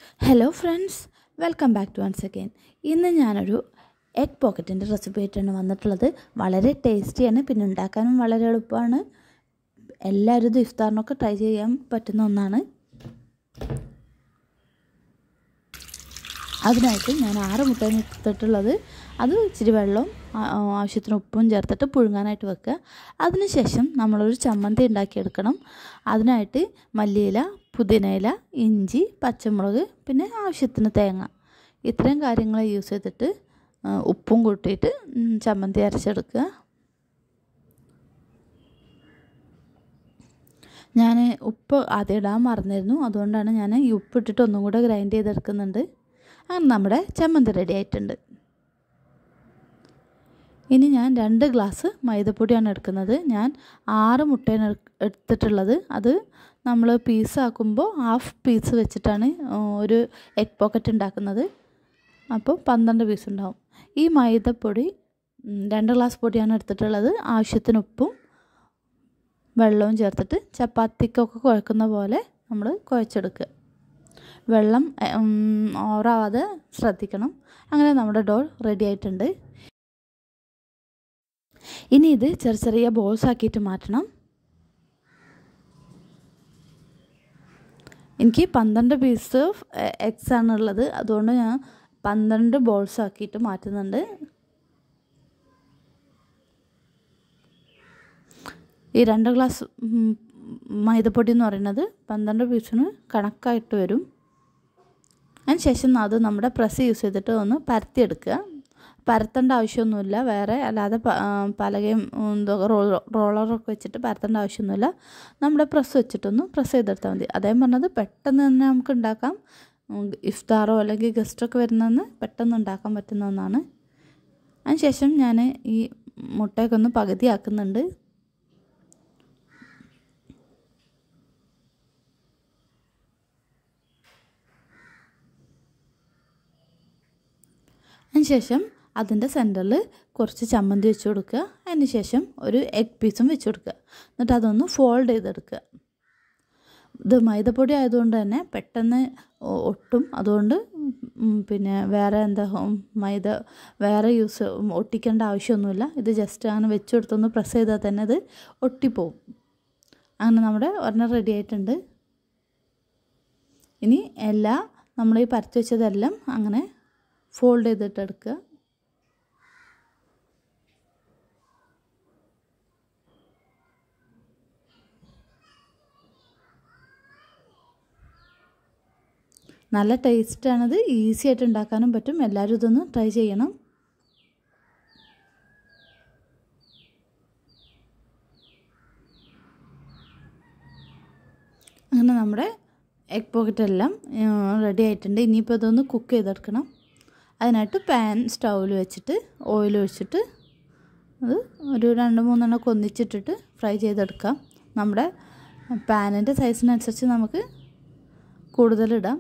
hello friends welcome back to once again ഇന്ന് ഞാനൊരു egg പോക്കറ്റിൻ്റെ recipe ആയിട്ടാണ് വന്നിട്ടുള്ളത് വളരെ ടേസ്റ്റിയാണ് പിന്നെ ഉണ്ടാക്കാനും വളരെ എളുപ്പമാണ് എല്ലാവരും ഇത് ഇഫ്താറിനൊക്കെ ട്രൈ ചെയ്യാൻ പറ്റുന്ന ഒന്നാണ് അതിനായിട്ട് ഞാൻ ആറ് മുട്ടയാണ് എടുത്തിട്ടുള്ളത് അത് ഇച്ചിരി വെള്ളവും ആവശ്യത്തിന് ഉപ്പും ചേർത്തിട്ട് പുഴുങ്ങാനായിട്ട് വെക്കുക അതിനുശേഷം നമ്മളൊരു ചമ്മന്തി ഉണ്ടാക്കിയെടുക്കണം അതിനായിട്ട് മല്ലിയില പുതിനയില ഇഞ്ചി പച്ചമുളക് പിന്നെ ആവശ്യത്തിന് തേങ്ങ ഇത്രയും കാര്യങ്ങൾ യൂസ് ചെയ്തിട്ട് ഉപ്പും കൂട്ടിയിട്ട് ചമ്മന്തി അരച്ചെടുക്കുക ഞാൻ ഉപ്പ് ആദ്യം ഇടാൻ മറന്നിരുന്നു അതുകൊണ്ടാണ് ഞാൻ ഈ ഉപ്പ് ഇട്ടിട്ട് ഒന്നും കൂടെ ഗ്രൈൻഡ് ചെയ്തെടുക്കുന്നുണ്ട് അങ്ങനെ നമ്മുടെ ചമ്മന്തി റെഡി ആയിട്ടുണ്ട് ഇനി ഞാൻ രണ്ട് ഗ്ലാസ് മൈദപ്പൊടിയാണ് എടുക്കുന്നത് ഞാൻ ആറ് മുട്ടയാണ് എടുത്തിട്ടുള്ളത് അത് നമ്മൾ പീസാക്കുമ്പോൾ ഹാഫ് പീസ് വെച്ചിട്ടാണ് ഒരു എഗ് പോക്കറ്റ് ഉണ്ടാക്കുന്നത് അപ്പോൾ പന്ത്രണ്ട് പീസ് ഉണ്ടാവും ഈ മൈദപ്പൊടി രണ്ട് ഗ്ലാസ് പൊടിയാണ് എടുത്തിട്ടുള്ളത് ആവശ്യത്തിന് ഉപ്പും വെള്ളവും ചേർത്തിട്ട് ചപ്പാത്തിക്കൊക്കെ കുഴക്കുന്ന പോലെ നമ്മൾ കുഴച്ചെടുക്കുക വെള്ളം ഓവറാവാതെ ശ്രദ്ധിക്കണം അങ്ങനെ നമ്മുടെ ഡോൾ റെഡി ആയിട്ടുണ്ട് ഇനി ഇത് ചെറിയ ചെറിയ ബോൾസ് ആക്കിയിട്ട് മാറ്റണം എനിക്ക് പന്ത്രണ്ട് പീസ് എഗ്സ് ആണ് ഉള്ളത് അതുകൊണ്ട് ഞാൻ പന്ത്രണ്ട് ബോൾസ് ആക്കിയിട്ട് മാറ്റുന്നുണ്ട് ഈ രണ്ട് ഗ്ലാസ് മൈദപ്പൊടി എന്ന് പറയുന്നത് പന്ത്രണ്ട് പീസിന് കണക്കായിട്ട് വരും അതിന് ശേഷം അത് നമ്മുടെ പ്രസ് യൂസ് ചെയ്തിട്ട് ഒന്ന് പരത്തിയെടുക്കുക പരത്തേണ്ട ആവശ്യമൊന്നുമില്ല വേറെ അല്ലാതെ പലകയും എന്തോ റോളറൊക്കെ വെച്ചിട്ട് പരത്തേണ്ട ആവശ്യമൊന്നുമില്ല നമ്മുടെ പ്രസ് വെച്ചിട്ടൊന്ന് പ്രസ് ചെയ്തെടുത്താൽ മതി അദ്ദേഹം പറഞ്ഞത് പെട്ടെന്ന് തന്നെ നമുക്ക് ഉണ്ടാക്കാം ഇഫ്താറോ അല്ലെങ്കിൽ ഗസ്റ്റൊക്കെ വരുന്നതെന്ന് പെട്ടെന്ന് ഉണ്ടാക്കാൻ പറ്റുന്ന ഒന്നാണ് അതിനുശേഷം ഞാൻ ഈ മുട്ടയൊക്കെ ഒന്ന് പകുതിയാക്കുന്നുണ്ട് അതിനുശേഷം അതിൻ്റെ സെൻറ്ററിൽ കുറച്ച് ചമ്മന്തി വെച്ച് കൊടുക്കുക അതിന് ശേഷം ഒരു എഗ് പീസും വെച്ച് കൊടുക്കുക എന്നിട്ട് അതൊന്ന് ഫോൾഡ് ചെയ്തെടുക്കുക ഇത് മൈദപ്പൊടി ആയതുകൊണ്ട് തന്നെ പെട്ടെന്ന് ഒട്ടും അതുകൊണ്ട് പിന്നെ വേറെ എന്താ മൈദ വേറെ യൂസ് ഒട്ടിക്കേണ്ട ആവശ്യമൊന്നുമില്ല ഇത് ജസ്റ്റ് അങ്ങനെ വെച്ച് കൊടുത്തൊന്ന് പ്രസ് ചെയ്താൽ തന്നെ അത് ഒട്ടിപ്പോവും അങ്ങനെ നമ്മുടെ ഒരെണ്ണം റെഡി ആയിട്ടുണ്ട് ഇനി എല്ലാ നമ്മൾ ഈ പരത്തി വെച്ചതെല്ലാം അങ്ങനെ ഫോൾഡ് ചെയ്തിട്ട് എടുക്കുക നല്ല ടേസ്റ്റാണത് ഈസി ആയിട്ട് ഉണ്ടാക്കാനും പറ്റും എല്ലാവരും ഇതൊന്ന് ട്രൈ ചെയ്യണം അങ്ങനെ നമ്മുടെ എഗ് പോക്കറ്റ് എല്ലാം റെഡി ആയിട്ടുണ്ട് ഇനിയിപ്പോൾ ഇതൊന്ന് കുക്ക് ചെയ്തെടുക്കണം അതിനായിട്ട് പാൻ സ്റ്റൗവിൽ വെച്ചിട്ട് ഓയിൽ ഒഴിച്ചിട്ട് അത് ഒരു രണ്ട് മൂന്നെണ്ണമൊക്കെ ഒന്നിച്ചിട്ടിട്ട് ഫ്രൈ ചെയ്തെടുക്കാം നമ്മുടെ പാനിൻ്റെ സൈസിനനുസരിച്ച് നമുക്ക് കൂടുതലിടാം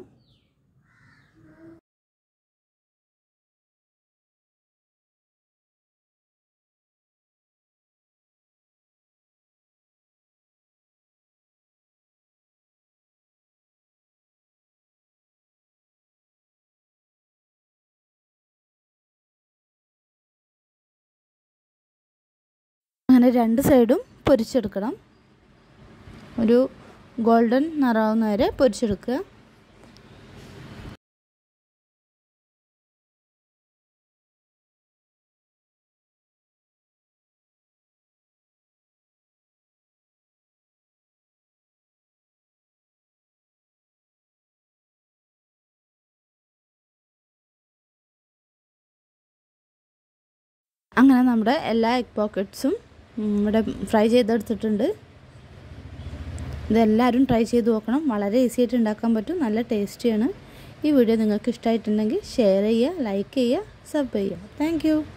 അങ്ങനെ രണ്ട് സൈഡും പൊരിച്ചെടുക്കണം ഒരു ഗോൾഡൻ നിറാവുന്ന വരെ പൊരിച്ചെടുക്കുക അങ്ങനെ നമ്മുടെ എല്ലാ എഗ് പോക്കറ്റ്സും ഇവിടെ ഫ്രൈ ചെയ്തെടുത്തിട്ടുണ്ട് ഇതെല്ലാവരും ട്രൈ ചെയ്ത് നോക്കണം വളരെ ഈസി ആയിട്ട് ഉണ്ടാക്കാൻ പറ്റും നല്ല ടേസ്റ്റിയാണ് ഈ വീഡിയോ നിങ്ങൾക്ക് ഇഷ്ടമായിട്ടുണ്ടെങ്കിൽ ഷെയർ ചെയ്യുക ലൈക്ക് ചെയ്യുക സബ് ചെയ്യുക താങ്ക്